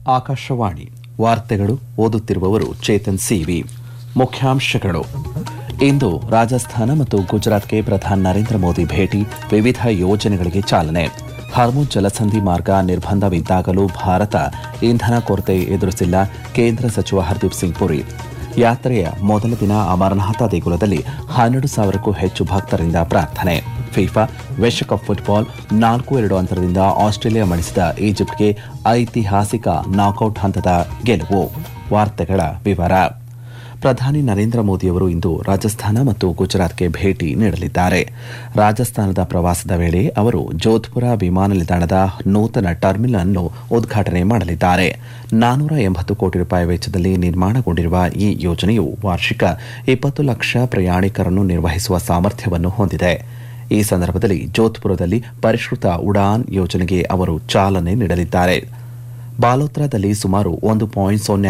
ಆಕಾಶವಾಣಿ ವಾರ್ತೆಗಳು ಓದುತ್ತಿರುವವರು ಚೇತನ್ ಸಿವಿ ಮುಖ್ಯಾಂಶಗಳು ಇಂದು ರಾಜಸ್ಥಾನ ಮತ್ತು ಗುಜರಾತ್ಗೆ ಪ್ರಧಾನಿ ನರೇಂದ್ರ ಮೋದಿ ಭೇಟಿ ವಿವಿಧ ಯೋಜನೆಗಳಿಗೆ ಚಾಲನೆ ಹರ್ಮುಜ್ ಜಲಸಂಧಿ ಮಾರ್ಗ ನಿರ್ಬಂಧವಿದ್ದಾಗಲೂ ಭಾರತ ಇಂಧನ ಕೊರತೆ ಎದುರಿಸಿಲ್ಲ ಕೇಂದ್ರ ಸಚಿವ ಹರ್ದೀಪ್ ಸಿಂಗ್ ಪುರಿ ಯಾತ್ರೆಯ ಮೊದಲ ದಿನ ಅಮರನಾಥ ದೇಗುಲದಲ್ಲಿ ಹನ್ನೆರಡು ಸಾವಿರಕ್ಕೂ ಹೆಚ್ಚು ಭಕ್ತರಿಂದ ಪ್ರಾರ್ಥನೆ ಫಿಫಾ ವಿಶ್ವಕಪ್ ಫುಟ್ಬಾಲ್ ನಾಲ್ಕು ಎರಡು ಅಂತರದಿಂದ ಆಸ್ಟ್ರೇಲಿಯಾ ಮಣಿಸಿದ ಈಜಿಪ್ಟ್ಗೆ ಐತಿಹಾಸಿಕ ನಾಕೌಟ್ ಹಂತದ ಗೆಲುವು ವಾರ್ತೆಗಳ ವಿವರ ಪ್ರಧಾನಿ ನರೇಂದ್ರ ಮೋದಿಯವರು ಇಂದು ರಾಜಸ್ಥಾನ ಮತ್ತು ಗುಜರಾತ್ಗೆ ಭೇಟಿ ನೀಡಲಿದ್ದಾರೆ ರಾಜಸ್ಥಾನದ ಪ್ರವಾಸದ ವೇಳೆ ಅವರು ಜೋಧ್ಪುರ ವಿಮಾನ ನಿಲ್ದಾಣದ ನೂತನ ಟರ್ಮಿನಲ್ ಅನ್ನು ಉದ್ಘಾಟನೆ ಮಾಡಲಿದ್ದಾರೆ ನಾನೂರ ಎಂಬತ್ತು ಕೋಟಿ ರೂಪಾಯಿ ವೆಚ್ಚದಲ್ಲಿ ನಿರ್ಮಾಣಗೊಂಡಿರುವ ಈ ಯೋಜನೆಯು ವಾರ್ಷಿಕ ಇಪ್ಪತ್ತು ಲಕ್ಷ ಪ್ರಯಾಣಿಕರನ್ನು ನಿರ್ವಹಿಸುವ ಸಾಮರ್ಥ್ಯವನ್ನು ಹೊಂದಿದೆ ಈ ಸಂದರ್ಭದಲ್ಲಿ ಜೋಧ್ಪುರದಲ್ಲಿ ಪರಿಷ್ಕೃತ ಉಡಾನ್ ಯೋಜನೆಗೆ ಅವರು ಚಾಲನೆ ನೀಡಲಿದ್ದಾರೆ ಬಾಲೋತ್ರಾದಲ್ಲಿ ಸುಮಾರು ಒಂದು ಪಾಯಿಂಟ್ ಸೊನ್ನೆ